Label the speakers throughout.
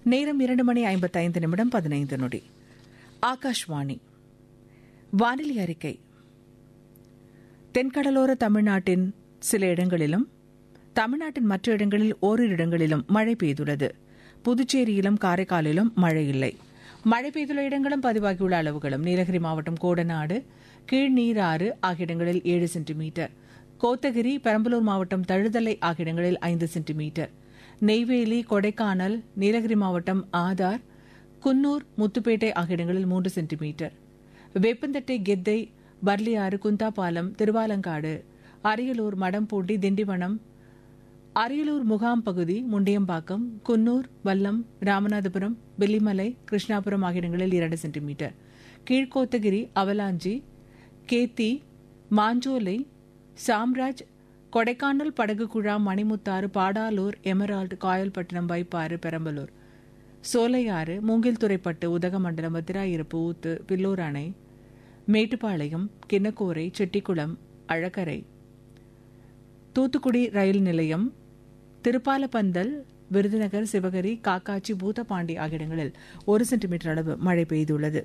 Speaker 1: நேரம் இரண்டு மணி ஐம்பத்தைந்து நிமிடம் பதினைந்து நொடி ஆகாஷ்வாணி வானிலை அறிக்கை தென்கடலோர தமிழ்நாட்டின் சில இடங்களிலும் தமிழ்நாட்டின் மற்ற இடங்களில் ஓரிரு இடங்களிலும் மழை பெய்துள்ளது புதுச்சேரியிலும் காரைக்காலிலும் மழை இல்லை மழை பெய்துள்ள இடங்களும் பதிவாகியுள்ள அளவுகளும் நீலகிரி மாவட்டம் கோடநாடு கீழ்நீராறு ஆகிய இடங்களில் ஏழு சென்டிமீட்டர் கோத்தகிரி பெரம்பலூர் மாவட்டம் தழுதலை ஆகிய இடங்களில் ஐந்து சென்டிமீட்டர் நெய்வேலி கொடைக்கானல் நீலகிரி மாவட்டம் ஆதார் குன்னூர் முத்துப்பேட்டை ஆகிய இடங்களில் மூன்று சென்டிமீட்டர் வேப்பந்தட்டை கெத்தை பர்லியாறு குந்தாபாலம் திருவாலங்காடு அரியலூர் மடம்பூண்டி திண்டிவனம் அரியலூர் முகாம் பகுதி முண்டியம்பாக்கம் குன்னூர் வல்லம் ராமநாதபுரம் வெள்ளிமலை கிருஷ்ணாபுரம் ஆகிய இடங்களில் இரண்டு சென்டிமீட்டர் கீழ்கோத்தகிரி அவலாஞ்சி கேத்தி மாஞ்சோலை சாம்ராஜ் கொடைக்கானல் படகு குழாம் மணிமுத்தாறு பாடாலூர் எமரால்டு காயல்பட்டினம் வைப்பாறு பெரம்பலூர் சோலையாறு மூங்கில்துறைப்பட்டு உதகமண்டலம் வத்திராயிருப்பு ஊத்து பில்லூர் அணை மேட்டுப்பாளையம் கிண்ணக்கோரை செட்டிக்குளம் அழகரை தூத்துக்குடி ரயில் நிலையம் திருப்பாலப்பந்தல் விருதுநகர் சிவகரி காக்காச்சி பூதப்பாண்டி ஆகிய இடங்களில் ஒரு சென்டிமீட்டர் அளவு மழை பெய்துள்ளது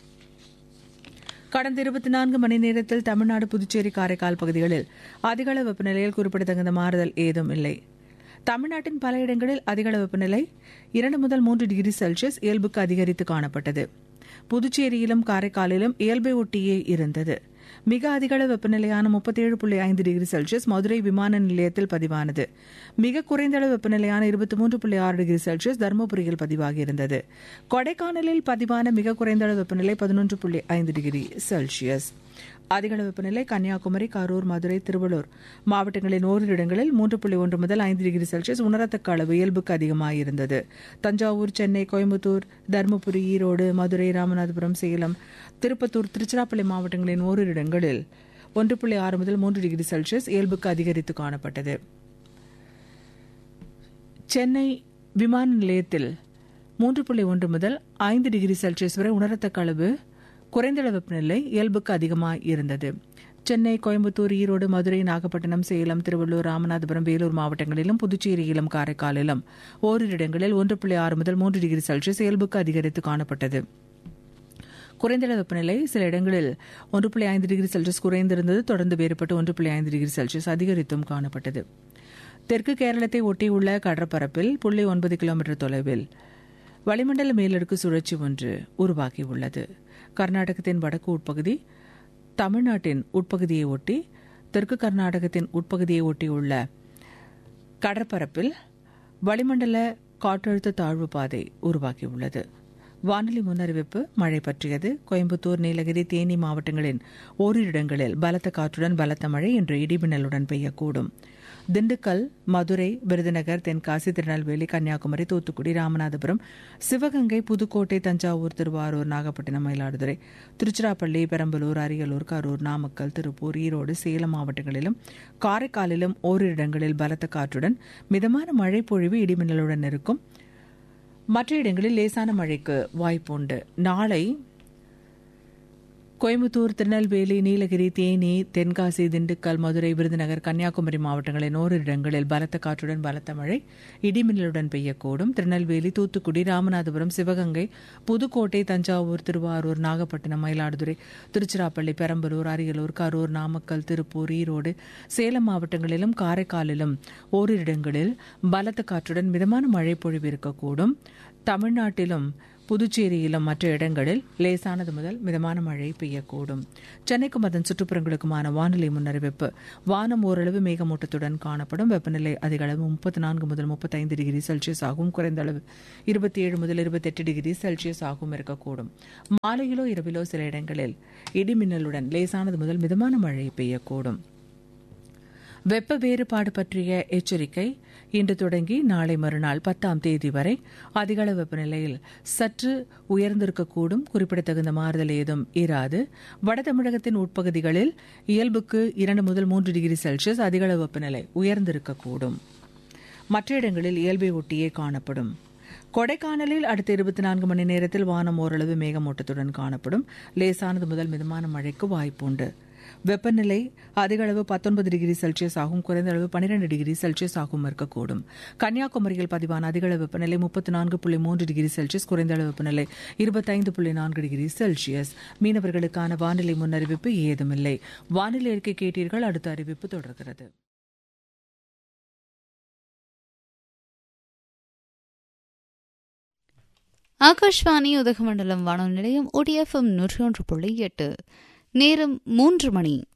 Speaker 1: கடந்த இருபத்தி நான்கு மணி நேரத்தில் தமிழ்நாடு புதுச்சேரி காரைக்கால் பகுதிகளில் அதிகளவு வெப்பநிலையில் குறிப்பிடத்தகுந்த மாறுதல் ஏதும் இல்லை தமிழ்நாட்டின் பல இடங்களில் அதிகளவு வெப்பநிலை இரண்டு முதல் மூன்று டிகிரி செல்சியஸ் இயல்புக்கு அதிகரித்து காணப்பட்டது புதுச்சேரியிலும் காரைக்காலிலும் இயல்பை ஒட்டியே இருந்தது மிக அதிகள வெப்பநிலையான முப்பத்தேழு புள்ளி ஐந்து டிகிரி செல்சியஸ் மதுரை விமான நிலையத்தில் பதிவானது மிக குறைந்த அளவு வெப்பநிலையான இருபத்தி மூன்று புள்ளி ஆறு டிகிரி செல்சியஸ் தருமபுரியில் பதிவாகியிருந்தது கொடைக்கானலில் பதிவான மிக குறைந்த அளவு வெப்பநிலை பதினொன்று புள்ளி ஐந்து டிகிரி செல்சியஸ் அதிகளவு வெப்பநிலை கன்னியாகுமரி கரூர் மதுரை திருவள்ளூர் மாவட்டங்களின் ஓரிரு இடங்களில் மூன்று புள்ளி ஒன்று முதல் ஐந்து டிகிரி செல்சியஸ் உணரத்தக்க அளவு இயல்புக்கு அதிகமாயிருந்தது தஞ்சாவூர் சென்னை கோயம்புத்தூர் தருமபுரி ஈரோடு மதுரை ராமநாதபுரம் சேலம் திருப்பத்தூர் திருச்சிராப்பள்ளி மாவட்டங்களின் ஓரிரு இடங்களில் ஒன்று புள்ளி ஆறு முதல் மூன்று டிகிரி செல்சியஸ் இயல்புக்கு அதிகரித்து காணப்பட்டது சென்னை விமான நிலையத்தில் மூன்று புள்ளி ஒன்று முதல் ஐந்து டிகிரி செல்சியஸ் வரை உணரத்தக்க அளவு குறைந்த வெப்பநிலை இயல்புக்கு அதிகமாக இருந்தது சென்னை கோயம்புத்தூர் ஈரோடு மதுரை நாகப்பட்டினம் சேலம் திருவள்ளூர் ராமநாதபுரம் வேலூர் மாவட்டங்களிலும் புதுச்சேரியிலும் காரைக்காலிலும் ஓரிரு இடங்களில் ஒன்று புள்ளி ஆறு முதல் மூன்று டிகிரி செல்சியஸ் இயல்புக்கு அதிகரித்து காணப்பட்டது குறைந்த வெப்பநிலை சில இடங்களில் ஒன்று புள்ளி ஐந்து டிகிரி செல்சியஸ் குறைந்திருந்தது தொடர்ந்து வேறுபட்டு ஒன்று புள்ளி ஐந்து டிகிரி செல்சியஸ் அதிகரித்தும் காணப்பட்டது தெற்கு கேரளத்தை ஒட்டியுள்ள கடற்பரப்பில் புள்ளி ஒன்பது கிலோமீட்டர் தொலைவில் வளிமண்டல மேலடுக்கு சுழற்சி ஒன்று உருவாகியுள்ளது கர்நாடகத்தின் வடக்கு உட்பகுதி தமிழ்நாட்டின் உட்பகுதியை ஒட்டி தெற்கு கர்நாடகத்தின் உட்பகுதியை ஒட்டியுள்ள கடற்பரப்பில் வளிமண்டல காற்றழுத்த தாழ்வு பாதை உருவாகியுள்ளது வானிலை முன்னறிவிப்பு மழை பற்றியது கோயம்புத்தூர் நீலகிரி தேனி மாவட்டங்களின் ஓரிரு இடங்களில் பலத்த காற்றுடன் பலத்த மழை இன்று இடிமின்னலுடன் பெய்யக்கூடும் திண்டுக்கல் மதுரை விருதுநகர் தென்காசி திருநெல்வேலி கன்னியாகுமரி தூத்துக்குடி ராமநாதபுரம் சிவகங்கை புதுக்கோட்டை தஞ்சாவூர் திருவாரூர் நாகப்பட்டினம் மயிலாடுதுறை திருச்சிராப்பள்ளி பெரம்பலூர் அரியலூர் கரூர் நாமக்கல் திருப்பூர் ஈரோடு சேலம் மாவட்டங்களிலும் காரைக்காலிலும் ஓரிரு இடங்களில் பலத்த காற்றுடன் மிதமான மழை பொழிவு இடிமின்னலுடன் இருக்கும் மற்ற இடங்களில் லேசான மழைக்கு வாய்ப்புண்டு நாளை கோயம்புத்தூர் திருநெல்வேலி நீலகிரி தேனி தென்காசி திண்டுக்கல் மதுரை விருதுநகர் கன்னியாகுமரி மாவட்டங்களின் ஓரிரு இடங்களில் பலத்த காற்றுடன் பலத்த மழை இடிமின்னலுடன் பெய்யக்கூடும் திருநெல்வேலி தூத்துக்குடி ராமநாதபுரம் சிவகங்கை புதுக்கோட்டை தஞ்சாவூர் திருவாரூர் நாகப்பட்டினம் மயிலாடுதுறை திருச்சிராப்பள்ளி பெரம்பலூர் அரியலூர் கரூர் நாமக்கல் திருப்பூர் ஈரோடு சேலம் மாவட்டங்களிலும் காரைக்காலிலும் ஓரிரு இடங்களில் பலத்த காற்றுடன் மிதமான மழை பொழிவு இருக்கக்கூடும் தமிழ்நாட்டிலும் புதுச்சேரியிலும் மற்ற இடங்களில் லேசானது முதல் மிதமான மழை பெய்யக்கூடும் சென்னைக்கும் அதன் சுற்றுப்புறங்களுக்குமான வானிலை முன்னறிவிப்பு வானம் ஓரளவு மேகமூட்டத்துடன் காணப்படும் வெப்பநிலை அதிக அளவு முப்பத்தி நான்கு முதல் முப்பத்தைந்து டிகிரி செல்சியஸ் ஆகவும் குறைந்த அளவு இருபத்தி ஏழு முதல் இருபத்தெட்டு டிகிரி செல்சியஸ் ஆகவும் இருக்கக்கூடும் மாலையிலோ இரவிலோ சில இடங்களில் இடிமின்னலுடன் லேசானது முதல் மிதமான மழை பெய்யக்கூடும் வெப்ப வேறுபாடு பற்றிய எச்சரிக்கை இன்று தொடங்கி நாளை மறுநாள் பத்தாம் தேதி வரை அதிகளவு வெப்பநிலையில் சற்று உயர்ந்திருக்கக்கூடும் குறிப்பிடத்தகுந்த மாறுதல் ஏதும் இராது வட தமிழகத்தின் உட்பகுதிகளில் இயல்புக்கு இரண்டு முதல் மூன்று டிகிரி செல்சியஸ் அதிகளவு வெப்பநிலை உயர்ந்திருக்கக்கூடும் மற்ற இடங்களில் இயல்பை ஒட்டியே காணப்படும் கொடைக்கானலில் அடுத்த இருபத்தி நான்கு மணி நேரத்தில் வானம் ஓரளவு மேகமூட்டத்துடன் காணப்படும் லேசானது முதல் மிதமான மழைக்கு வாய்ப்புண்டு வெப்பநிலை அதிக அளவு பத்தொன்பது டிகிரி செல்சியஸ் ஆகும் குறைந்த அளவு பனிரெண்டு டிகிரி செல்சியஸ் ஆகும் இருக்கக்கூடும் கன்னியாகுமரியில் பதிவான அதிக அளவு வெப்பநிலை முப்பத்தி நான்கு புள்ளி மூன்று டிகிரி செல்சியஸ் குறைந்த அளவு வெப்பநிலை இருபத்தைந்து புள்ளி நான்கு டிகிரி செல்சியஸ் மீனவர்களுக்கான வானிலை முன்னறிவிப்பு ஏதுமில்லை வானிலை அறிக்கை கேட்டீர்கள் அடுத்த அறிவிப்பு தொடர்கிறது
Speaker 2: ஆகாஷ்வாணி உதகமண்டலம் வானொலி நிலையம் ஒடிஎஃப்எம் நூற்றி ஒன்று புள்ளி எட்டு நேரம் மூன்று மணி